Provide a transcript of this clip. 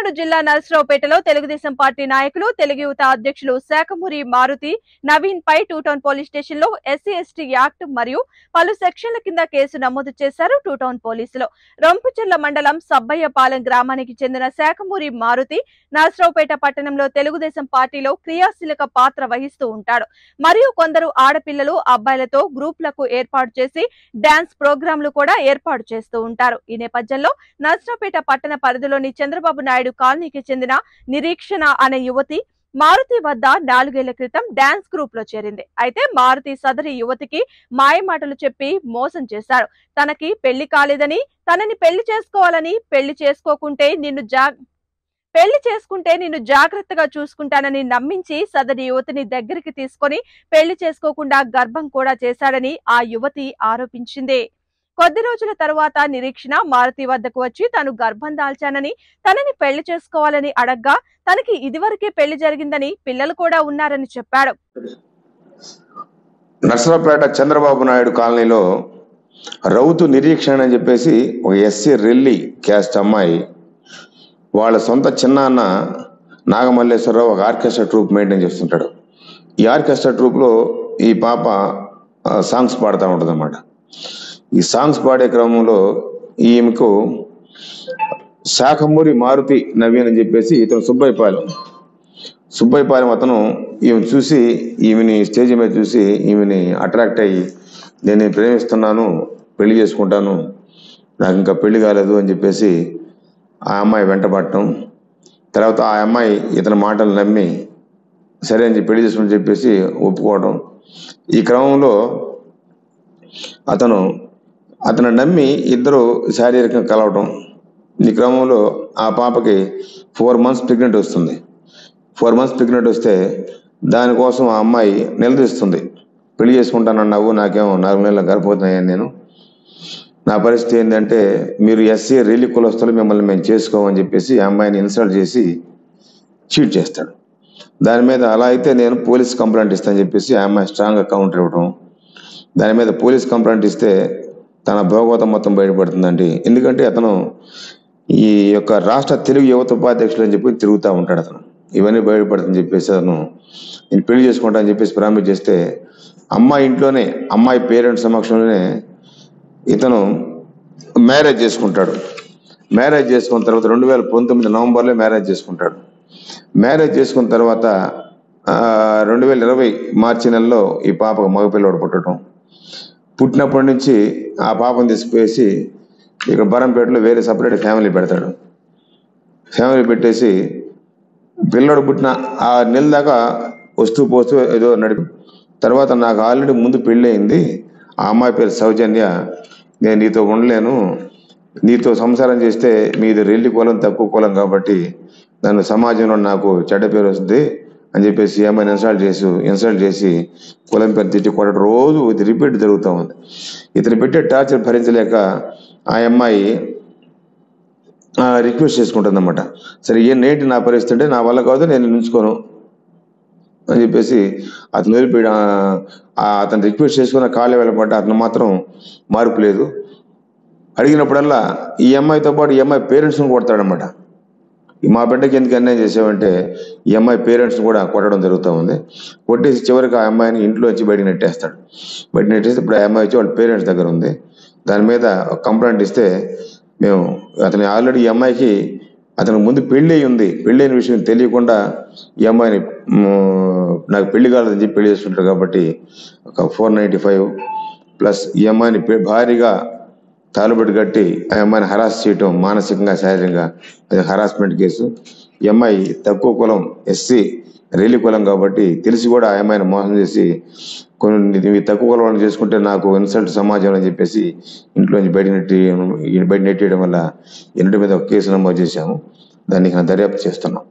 పల్నాడు జిల్లా నరసరావుపేటలో తెలుగుదేశం పార్టీ నాయకులు తెలుగు యువత అధ్యక్షులు శాఖమూరి మారుతి నవీన్ పై టూ టౌన్ పోలీస్ స్టేషన్ లో ఎస్సీ ఎస్టీ యాక్ట్ మరియు పలు సెక్షన్ల కింద కేసు నమోదు చేశారు టూ టౌన్ పోలీసులు రొంపిచెర్ల మండలం సబ్బయ్యపాలెం గ్రామానికి చెందిన శాఖమూరి మారుతి నరసరావుపేట పట్టణంలో తెలుగుదేశం పార్టీలో క్రియాశీలక పాత్ర వహిస్తూ ఉంటాడు మరియు కొందరు ఆడపిల్లలు అబ్బాయిలతో గ్రూపులకు ఏర్పాటు చేసి డాన్స్ ప్రోగ్రాంలు కూడా ఏర్పాటు చేస్తూ ఉంటారు ఈ నేపథ్యంలో నర్సరావుపేట పట్టణ పరిధిలోని చంద్రబాబు నాయుడు కాలనీకి చెందిన నిరీక్షణ అనే యువతి మారుతి వద్ద నాలుగేళ్ల క్రితం డాన్స్ గ్రూప్ లో చేరింది అయితే మారుతి సదరి యువతికి మాయమాటలు చెప్పి మోసం చేశారు తనకి పెళ్లి కాలేదని తనని పెళ్లి చేసుకోవాలని పెళ్లి చేసుకోకుంటే నిన్ను జా పెళ్లి చేసుకుంటే నిన్ను జాగ్రత్తగా చూసుకుంటానని నమ్మించి సదరి యువతిని దగ్గరికి తీసుకొని పెళ్లి చేసుకోకుండా గర్భం కూడా చేశాడని ఆ యువతి ఆరోపించింది కొద్ది రోజుల తరువాత నిరీక్షణ మారుతి వద్దకు వచ్చి తాను గర్భం దాల్చానని తనని పెళ్లి చేసుకోవాలని అడగ్గా తనకి ఇదివరకే పెళ్లి జరిగిందని పిల్లలు కూడా ఉన్నారని చెప్పాడు నర్సరావుపేట చంద్రబాబు నాయుడు కాలనీలో రౌతు నిరీక్షణ అని చెప్పేసి ఒక ఎస్సీ రెల్లి క్యాస్ట్ అమ్మాయి వాళ్ళ సొంత చిన్నాన్న నాగమల్లేశ్వరరావు ఒక ఆర్కెస్ట్రా ట్రూప్ మెయింటైన్ చేస్తుంటాడు ఈ ఆర్కెస్ట్రా ట్రూప్లో ఈ పాప ఆ, సాంగ్స్ పాడుతూ ఉంటుంది అన్నమాట ఈ సాంగ్స్ పాడే క్రమంలో ఈమెకు శాఖమూరి మారుతి నవీన్ అని చెప్పేసి ఇతను సుబ్బయ్యపాలెం సుబ్బయ్యపాలెం అతను ఈమె చూసి ఈమెని స్టేజ్ మీద చూసి ఈమెని అట్రాక్ట్ అయ్యి నేను నిన్ను ప్రేమిస్తున్నాను పెళ్లి చేసుకుంటాను నాకు ఇంకా పెళ్లి కాలేదు అని చెప్పేసి ఆ అమ్మాయి వెంటబడటం తర్వాత ఆ అమ్మాయి ఇతని మాటలు నమ్మి సరే అని చెప్పి పెళ్లి చేసుకుని చెప్పేసి ఒప్పుకోవడం ఈ క్రమంలో అతను అతను నమ్మి ఇద్దరు శారీరకంగా కలవటం ఈ క్రమంలో ఆ పాపకి ఫోర్ మంత్స్ ప్రెగ్నెంట్ వస్తుంది ఫోర్ మంత్స్ ప్రెగ్నెంట్ వస్తే దానికోసం ఆ అమ్మాయి నిలదీస్తుంది పెళ్లి చేసుకుంటానన్నావు నాకేమో నాలుగు నెలలు గర్భవతున్నాయని నేను నా పరిస్థితి ఏంటంటే మీరు ఎస్సీ రీలి కులస్తులు మిమ్మల్ని మేము చేసుకోమని చెప్పేసి ఆ అమ్మాయిని ఇన్సల్ట్ చేసి చీట్ చేస్తాడు దాని మీద అలా అయితే నేను పోలీస్ కంప్లైంట్ ఇస్తానని చెప్పేసి ఆ అమ్మాయి స్ట్రాంగ్గా కౌంటర్ ఇవ్వడం దాని మీద పోలీస్ కంప్లైంట్ ఇస్తే తన భోగవతం మొత్తం బయటపడుతుందండి ఎందుకంటే అతను ఈ యొక్క రాష్ట్ర తెలుగు యువత ఉపాధ్యక్షులు అని చెప్పి తిరుగుతూ ఉంటాడు అతను ఇవన్నీ బయటపడుతుందని చెప్పేసి అతను నేను పెళ్లి చేసుకుంటా అని చెప్పేసి ప్రామిస్ చేస్తే అమ్మాయి ఇంట్లోనే అమ్మాయి పేరెంట్స్ సమక్షంలోనే ఇతను మ్యారేజ్ చేసుకుంటాడు మ్యారేజ్ చేసుకున్న తర్వాత రెండు వేల పంతొమ్మిది నవంబర్లో మ్యారేజ్ చేసుకుంటాడు మ్యారేజ్ చేసుకున్న తర్వాత రెండు వేల ఇరవై మార్చి నెలలో ఈ పాపకు మగపిల్లవాడు పుట్టడం పుట్టినప్పటి నుంచి ఆ పాపను తీసుకుపోయేసి ఇక్కడ బరంపేటలో వేరే సపరేట్ ఫ్యామిలీ పెడతాడు ఫ్యామిలీ పెట్టేసి పిల్లడు పుట్టిన ఆ నెల దాకా వస్తూ పోస్తూ ఏదో నడిపి తర్వాత నాకు ఆల్రెడీ ముందు పెళ్ళి అయింది ఆ అమ్మాయి పేరు సౌజన్య నేను నీతో ఉండలేను నీతో సంసారం చేస్తే మీది రెల్లి కులం తక్కువ కులం కాబట్టి నన్ను సమాజంలో నాకు చెడ్డ పేరు వస్తుంది అని చెప్పేసి ఈ అమ్మాయిని ఇన్సల్ట్ చేసి ఇన్సల్ట్ చేసి కులం పేరు తిట్టి కొట్టడం రోజు ఇది రిపీట్ జరుగుతూ ఉంది ఇతను పెట్టే టార్చర్ భరించలేక ఆ అమ్మాయి రిక్వెస్ట్ చేసుకుంటుంది అనమాట సరే ఏం ఏంటి నా పరిస్థితి అంటే నా వల్ల కాదు నేను ఉంచుకోను అని చెప్పేసి అతను వదిలిపోయి అతను రిక్వెస్ట్ చేసుకున్న కాళ్ళ వెళ్ళబడ్డ అతను మాత్రం మార్పు లేదు అడిగినప్పుడల్లా ఈ అమ్మాయితో పాటు ఈ అమ్మాయి పేరెంట్స్ని కొడతాడనమాట మా బిడ్డకి ఎందుకు అన్యాయం చేసావంటే ఈ అమ్మాయి పేరెంట్స్ని కూడా కొట్టడం జరుగుతూ ఉంది కొట్టేసి చివరికి ఆ అమ్మాయిని ఇంట్లో వచ్చి బయటకు నెట్టేస్తాడు బయట నెట్టేసి ఇప్పుడు ఆ అమ్మాయి వచ్చి వాళ్ళ పేరెంట్స్ దగ్గర ఉంది దాని మీద కంప్లైంట్ ఇస్తే మేము అతని ఆల్రెడీ ఈ అమ్మాయికి అతనికి ముందు పెళ్ళి అయి ఉంది పెళ్ళి అయిన విషయం తెలియకుండా ఈ అమ్మాయిని మ్, నాకు పెళ్లి కాలేదని చెప్పి పెళ్లి చేసుకుంటారు కాబట్టి ఒక ఫోర్ నైంటీ ఫైవ్ ప్లస్ ఈ అమ్మాయిని పె- భారీగా తాలుబడి కట్టి ఆ అమ్మాయిని హరాస్ చేయటం మానసికంగా శారీరకంగా అది హరాస్మెంట్ కేసు ఈ అమ్మాయి తక్కువ కులం ఎస్సీ రైలు కులం కాబట్టి తెలిసి కూడా ఆ అమ్మాయిని మోసం చేసి కొన్ని ఇవి తక్కువ కులం వాళ్ళని చేసుకుంటే నాకు ఇన్సల్ట్ సమాజం అని చెప్పేసి ఇంట్లోంచి బయట నెట్టి బయట నెట్టేయడం వల్ల ఇంటి మీద ఒక కేసు నమోదు చేశాము దానికి దర్యాప్తు చేస్తున్నాం